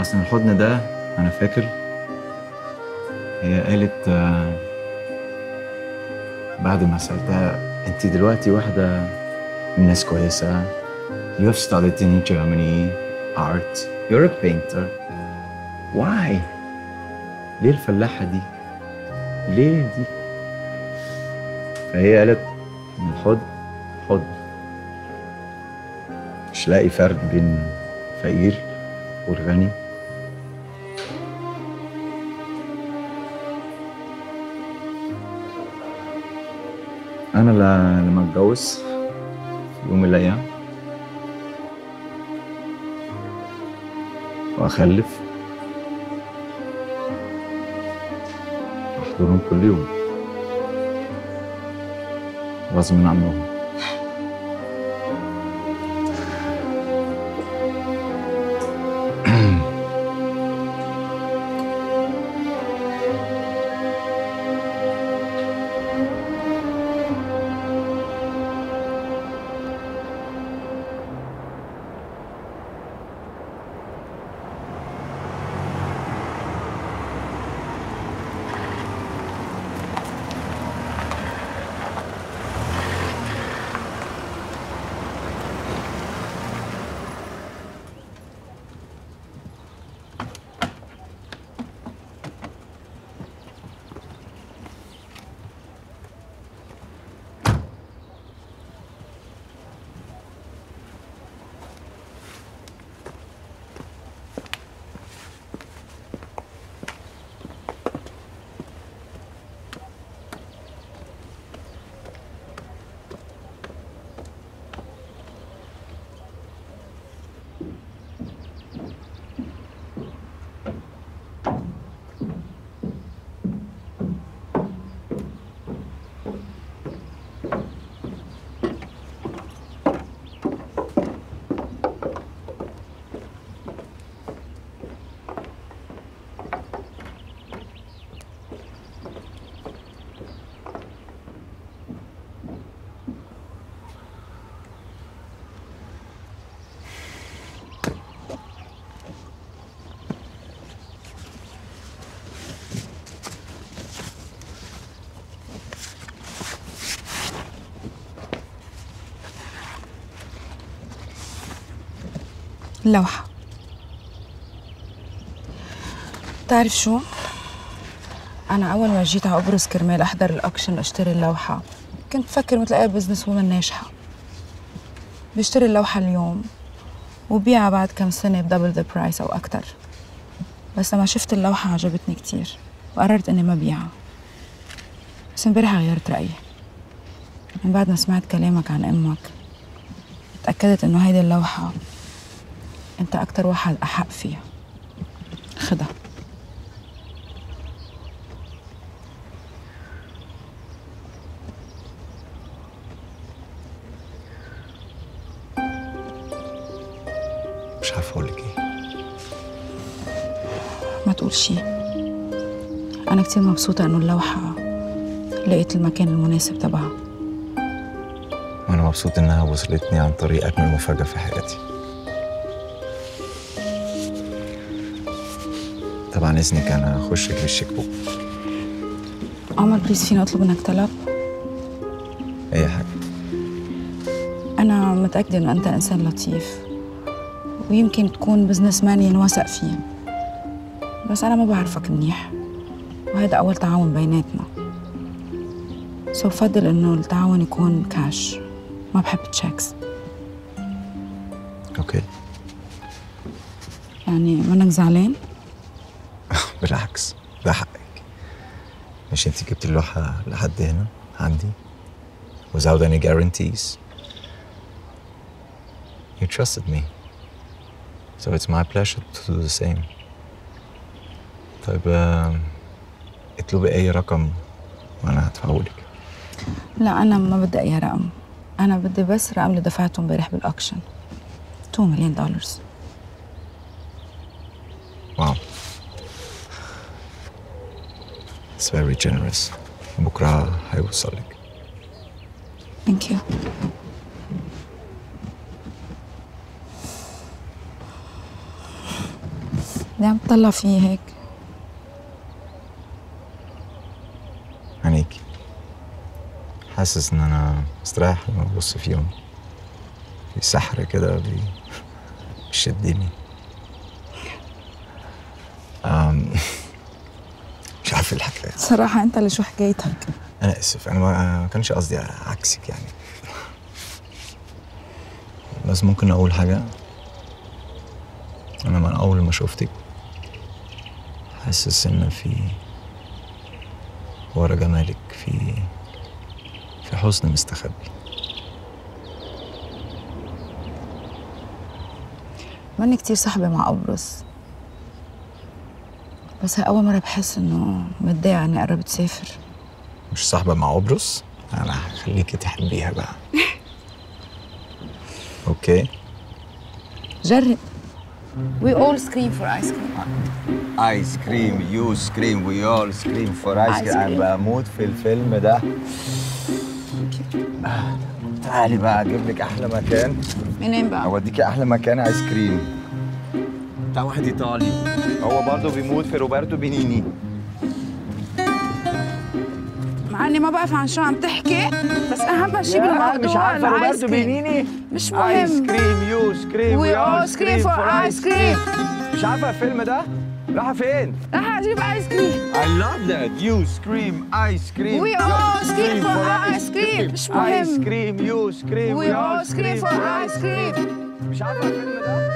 اصلا الحضن ده انا فاكر هي قالت آه، بعد ما سألتها انت دلوقتي واحدة من ناس كويسة You have studied in Germany art You're a painter Why? ليه الفلاحة دي؟ ليه دي؟ فهي قالت ان الحضن حضن مش لاقي فرق بين فقير والغني انا ل- لما اتجوز في يوم من الايام واخلف احضرهم كل يوم غصب عنهم اللوحة بتعرف شو؟ أنا أول ما جيت على قبرص كرمال أحضر الأكشن أشتري اللوحة كنت بفكر مثل أي بزنس وومن ناجحة بشتري اللوحة اليوم وبيعها بعد كم سنة بدبل ذا برايس أو أكتر بس لما شفت اللوحة عجبتني كتير وقررت إني ما بيعها بس امبارح غيرت رأيي من بعد ما سمعت كلامك عن أمك تأكدت إنه هيدي اللوحة أنت أكتر واحد أحق فيها خدها مش عارف اقول لك ايه ما تقول شي أنا كتير مبسوطة إنه اللوحة لقيت المكان المناسب تبعها وانا مبسوط انها وصلتني عن طريق اجمل مفاجاه في حياتي طبعا اذنك انا اخش اجيب الشيك بوك عمر بليز فيني أطلب منك طلب اي حاجه أنا متأكدة إنه أنت إنسان لطيف ويمكن تكون بزنس مان ينوثق فيه بس أنا ما بعرفك منيح وهذا أول تعاون بيناتنا سو بفضل إنه التعاون يكون كاش ما بحب تشيكس اوكي يعني منك زعلان بالعكس ده حقك مش انت جبت اللوحه لحد هنا عندي without any guarantees you trusted me so it's my pleasure to do the same طيب آم، اطلبي اي رقم وانا هدفعهولك لا أنا ما بدي أي رقم أنا بدي بس رقم اللي دفعته امبارح بالأكشن 2 مليون دولار واو It's very generous بكرة هيوصلك ثانك يو ليه عم تطلع فيي هيك؟ عينيكي حاسس ان انا مستريح لما ببص فيهم في سحر كده بي- بيشدني أم، مش عارف إيه الحكايه صراحة أنت اللي شو حكايتك؟ انا اسف انا ما ما كانش قصدي عكسك يعني بس ممكن اقول حاجه انا من اول ما شفتك حاسس ان في ورا جمالك في في حزن مستخبي ماني كتير صاحبة مع قبرص بس هاي أول مرة بحس إنه متضايقة إني قربت سافر مش صاحبه مع قبرص انا هخليكي تحبيها بقى اوكي جرب We all scream for ice cream ايس كريم يو سكريم وي اول سكريم فور ايس Ice كريم انا cream. بموت في الفيلم ده آه، تعالي بقى اجيب لك احلى مكان منين بقى؟ اوديكي احلى مكان ايس كريم بتاع واحد ايطالي هو برضه بيموت في روبرتو بينيني مع إني ما بعرف عن شو عم تحكي بس أهم شيء بالموضوع مش عارفه الآيس روبرتو كريم. بينيني مش ايس مهم كريم يو سكريم We all scream for ice cream مش عارفه الفيلم ده راح فين رح أجيب آيس كريم I love that you scream ice cream We You all scream scream for for ice cream. مش ice مهم. cream you scream We all scream for ice cream مش عارفه الفيلم ده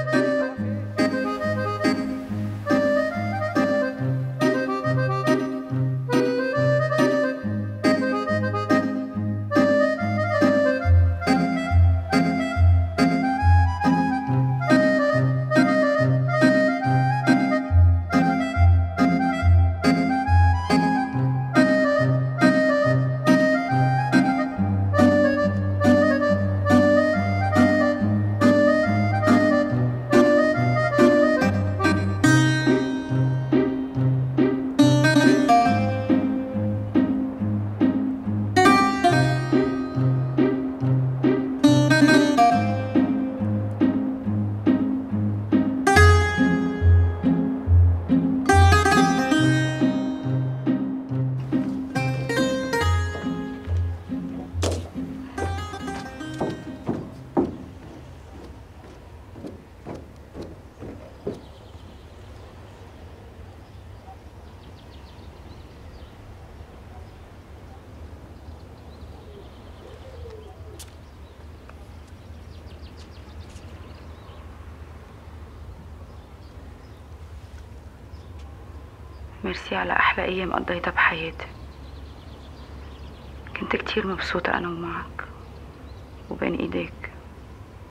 ميرسي على أحلى أيام قضيتها بحياتي كنت كتير مبسوطة أنا ومعك وبين إيديك